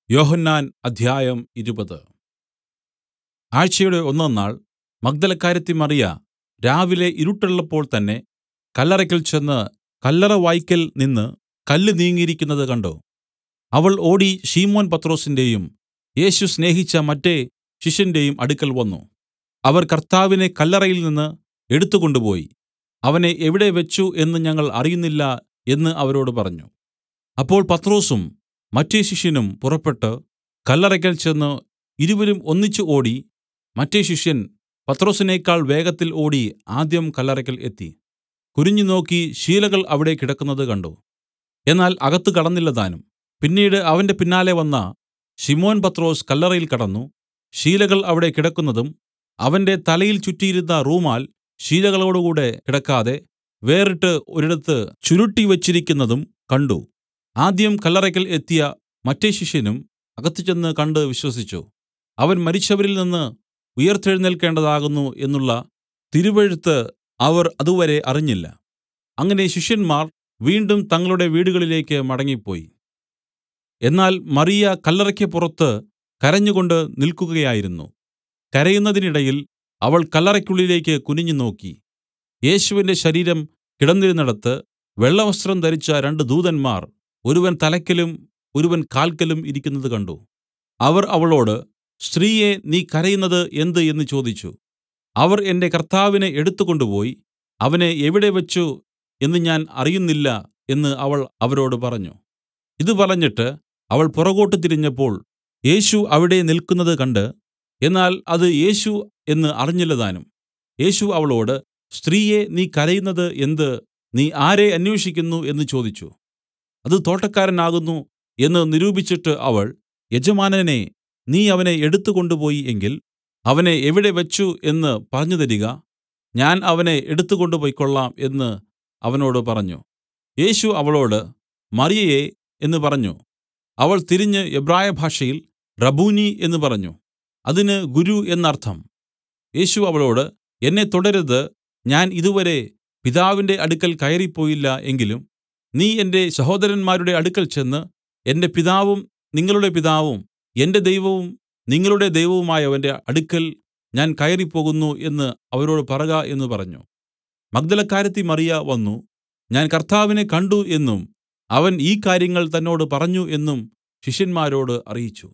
യോഹന്നാൻ അദ്ധ്യായം ഇരുപത് ആഴ്ചയുടെ ഒന്നാം നാൾ മഗ്ദലക്കാരത്തി മറിയ രാവിലെ ഇരുട്ടുള്ളപ്പോൾ തന്നെ കല്ലറയ്ക്കൽ ചെന്ന് കല്ലറ വായ്ക്കൽ നിന്ന് കല്ല് നീങ്ങിയിരിക്കുന്നത് കണ്ട് അവൾ ഓടി ശിമോൻ പത്രൊസിന്റെയും യേശു സ്നേഹിച്ച മറ്റെ ശിഷ്യന്റെയും അടുക്കൽ വന്നു അവർ കർത്താവിനെ കല്ലറയിൽ നിന്ന് എടുത്തു കൊണ്ടുപോയി അവനെ എവിടെ വെച്ച് എന്ന് ഞങ്ങൾ അറിയുന്നില്ല എന്ന് അവരോട് പറഞ്ഞു അപ്പോൾ പത്രൊസും മറ്റെ ശിഷ്യനും പുറപ്പെട്ടു കല്ലറയ്ക്കൽ ചെന്ന് ഇരുവരും ഒന്നിച്ച് ഓടി മറ്റെ ശിഷ്യൻ പത്രൊസിനേക്കാൾ വേഗത്തിൽ ഓടി ആദ്യം കല്ലറയ്ക്കൽ എത്തി കുനിഞ്ഞുനോക്കി ശീലകൾ അവിടെ കിടക്കുന്നത് കണ്ട് എന്നാൽ അകത്ത് കടന്നില്ലതാനും പിന്നീട് അവന്റെ പിന്നാലെ വന്ന ശിമോൻ പത്രൊസ് കല്ലറയിൽ കടന്നു ശീലകൾ അവിടെ കിടക്കുന്നതും അവന്റെ തലയിൽ ചുറ്റിയിരുന്ന റൂമാൽ ശീലകളോടുകൂടെ കിടക്കാതെ വേറിട്ട് ഒരിടത്ത് ചുരുട്ടി വെച്ചിരിക്കുന്നതും കണ്ട് ആദ്യം കല്ലറയ്ക്കൽ എത്തിയ മറ്റെ ശിഷ്യനും അകത്ത് ചെന്ന് കണ്ട് വിശ്വസിച്ചു അവൻ മരിച്ചവരിൽ നിന്ന് ഉയിർത്തെഴുന്നേല്ക്കേണ്ടതാകുന്നു എന്നുള്ള തിരുവെഴുത്ത് അവർ അതുവരെ അറിഞ്ഞില്ല അങ്ങനെ ശിഷ്യന്മാർ വീണ്ടും തങ്ങളുടെ വീടുകളിലേക്ക് മടങ്ങിപ്പോയി എന്നാൽ മറിയ കല്ലറയ്ക്ക് പുറത്ത് കരഞ്ഞുകൊണ്ട് നിൽക്കുകയായിരുന്നു കരയുന്നതിനിടയിൽ അവൾ കല്ലറയ്ക്കുള്ളിലേക്ക് കുനിഞ്ഞുനോക്കി യേശുവിന്റെ ശരീരം കിടന്നിരുന്നിടത്ത് വെള്ളവസ്ത്രം ധരിച്ച രണ്ട് ദൂതന്മാർ ഒരുവൻ തലയ്ക്കലും ഒരുവൻ കാൽക്കലും ഇരിക്കുന്നത് കണ്ട് അവർ അവളോട് സ്ത്രീയേ നീ കരയുന്നത് എന്ത് എന്ന് ചോദിച്ചു അവർ എന്റെ കർത്താവിനെ എടുത്തുകൊണ്ടുപോയി അവനെ എവിടെ വെച്ച് എന്ന് ഞാൻ അറിയുന്നില്ല എന്ന് അവൾ അവരോട് പറഞ്ഞു ഇത് പറഞ്ഞിട്ട് അവൾ പുറകോട്ട് തിരിഞ്ഞപ്പോൾ യേശു അവിടെ നില്ക്കുന്നത് കണ്ട് എന്നാൽ അത് യേശു എന്ന് അറിഞ്ഞില്ലതാനും യേശു അവളോട് സ്ത്രീയേ നീ കരയുന്നത് എന്ത് നീ ആരെ അന്വേഷിക്കുന്നു എന്ന് ചോദിച്ചു അത് തോട്ടക്കാരനാകുന്നു എന്ന് നിരൂപിച്ചിട്ട് അവൾ യജമാനനെ നീ അവനെ എടുത്തുകൊണ്ടുപോയി എങ്കിൽ അവനെ എവിടെ വെച്ച് എന്ന് പറഞ്ഞുതരിക ഞാൻ അവനെ എടുത്തുകൊണ്ടുപൊയ്ക്കൊള്ളാം എന്ന് അവനോട് പറഞ്ഞു യേശു അവളോട് മറിയയേ എന്ന് പറഞ്ഞു അവൾ തിരിഞ്ഞ് എബ്രായ ഭാഷയിൽ റബ്ബൂനി എന്ന് പറഞ്ഞു അതിന് ഗുരു എന്നർത്ഥം യേശു അവളോട് എന്നെ തൊടരുത് ഞാൻ ഇതുവരെ പിതാവിന്റെ അടുക്കൽ കയറിപ്പോയില്ല എങ്കിലും നീ എന്റെ സഹോദരന്മാരുടെ അടുക്കൽ ചെന്ന് എന്റെ പിതാവും നിങ്ങളുടെ പിതാവും എന്റെ ദൈവവും നിങ്ങളുടെ ദൈവവുമായവന്റെ അടുക്കൽ ഞാൻ കയറിപ്പോകുന്നു എന്ന് അവരോട് പറക എന്ന് പറഞ്ഞു മഗ്ദലക്കാരത്തി മറിയ വന്നു ഞാൻ കർത്താവിനെ കണ്ട് എന്നും അവൻ ഈ കാര്യങ്ങൾ തന്നോട് പറഞ്ഞു എന്നും ശിഷ്യന്മാരോട് അറിയിച്ചു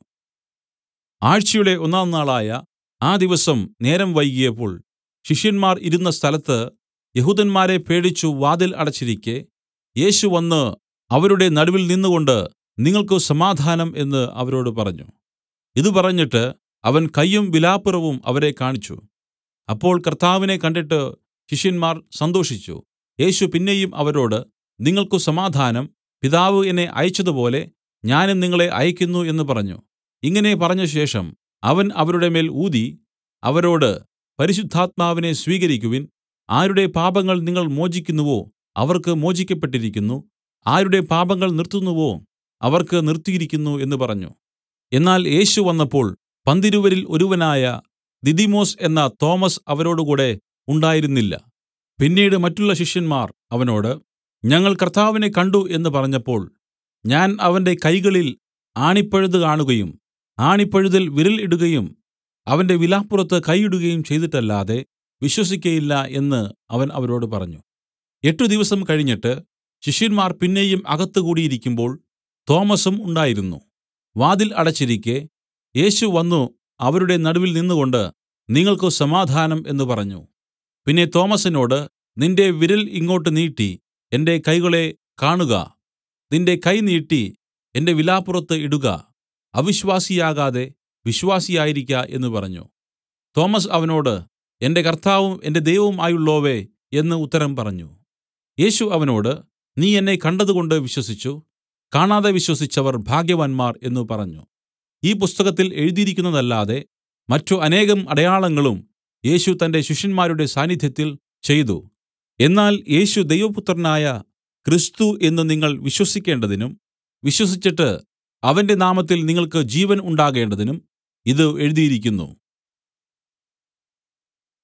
ആഴ്ചയുടെ ഒന്നാം നാളായ ആ ദിവസം നേരം വൈകിയപ്പോൾ ശിഷ്യന്മാർ ഇരുന്ന സ്ഥലത്ത് യഹൂദന്മാരെ പേടിച്ചു വാതിൽ അടച്ചിരിക്കെ യേശു വന്നു അവരുടെ നടുവിൽ നിന്നുകൊണ്ട് നിങ്ങൾക്ക് സമാധാനം എന്ന് അവരോട് പറഞ്ഞു ഇത് പറഞ്ഞിട്ട് അവൻ കയ്യും വിലാപ്പുറവും അവരെ കാണിച്ചു അപ്പോൾ കർത്താവിനെ കണ്ടിട്ട് ശിഷ്യന്മാർ സന്തോഷിച്ചു യേശു പിന്നെയും അവരോട് നിങ്ങൾക്ക് സമാധാനം പിതാവ് എന്നെ അയച്ചതുപോലെ ഞാനും നിങ്ങളെ അയക്കുന്നു എന്ന് പറഞ്ഞു ഇങ്ങനെ പറഞ്ഞ ശേഷം അവൻ അവരുടെ മേൽ ഊതി അവരോട് പരിശുദ്ധാത്മാവിനെ സ്വീകരിക്കുവിൻ ആരുടെ പാപങ്ങൾ നിങ്ങൾ മോചിക്കുന്നുവോ അവർക്ക് മോചിക്കപ്പെട്ടിരിക്കുന്നു ആരുടെ പാപങ്ങൾ നിർത്തുന്നുവോ അവർക്ക് നിർത്തിയിരിക്കുന്നു എന്ന് പറഞ്ഞു എന്നാൽ യേശു വന്നപ്പോൾ പന്തിരുവരിൽ ഒരുവനായ ദിദിമൊസ് എന്ന തോമസ് അവരോടുകൂടെ ഉണ്ടായിരുന്നില്ല പിന്നീട് മറ്റുള്ള ശിഷ്യന്മാർ അവനോട് ഞങ്ങൾ കർത്താവിനെ കണ്ട് എന്ന് പറഞ്ഞപ്പോൾ ഞാൻ അവന്റെ കൈകളിൽ ആണിപ്പഴുത് കാണുകയും ആണിപ്പഴുതിൽ വിരൽ ഇടുകയും അവന്റെ വിലാപ്പുറത്ത് കൈയിടുകയും ചെയ്തിട്ടല്ലാതെ വിശ്വസിക്കയില്ല എന്ന് അവൻ അവരോട് പറഞ്ഞു എട്ട് ദിവസം കഴിഞ്ഞിട്ട് ശിഷ്യന്മാർ പിന്നെയും അകത്ത് കൂടിയിരിക്കുമ്പോൾ തോമസും ഉണ്ടായിരുന്നു വാതിൽ അടച്ചിരിക്കെ യേശു വന്നു അവരുടെ നടുവിൽ നിന്നുകൊണ്ട് നിങ്ങൾക്ക് സമാധാനം എന്ന് പറഞ്ഞു പിന്നെ തോമസിനോട് നിന്റെ വിരൽ ഇങ്ങോട്ട് നീട്ടി എന്റെ കൈകളെ കാണുക നിന്റെ കൈ നീട്ടി എന്റെ വിലാപ്പുറത്ത് ഇടുക അവിശ്വാസിയാകാതെ വിശ്വാസിയായിരിക്ക എന്ന് പറഞ്ഞു തോമസ് അവനോട് എന്റെ കർത്താവും എന്റെ ദൈവവും ആയുള്ളോവേ എന്ന് ഉത്തരം പറഞ്ഞു യേശു അവനോട് നീ എന്നെ കണ്ടതുകൊണ്ട് വിശ്വസിച്ചു കാണാതെ വിശ്വസിച്ചവർ ഭാഗ്യവാന്മാർ എന്നു പറഞ്ഞു ഈ പുസ്തകത്തിൽ എഴുതിയിരിക്കുന്നതല്ലാതെ മറ്റു അനേകം അടയാളങ്ങളും യേശു തന്റെ ശിഷ്യന്മാരുടെ സാന്നിധ്യത്തിൽ ചെയ്തു എന്നാൽ യേശു ദൈവപുത്രനായ ക്രിസ്തു എന്ന് നിങ്ങൾ വിശ്വസിക്കേണ്ടതിനും വിശ്വസിച്ചിട്ട് അവന്റെ നാമത്തിൽ നിങ്ങൾക്ക് ജീവൻ ഉണ്ടാകേണ്ടതിനും ഇത് എഴുതിയിരിക്കുന്നു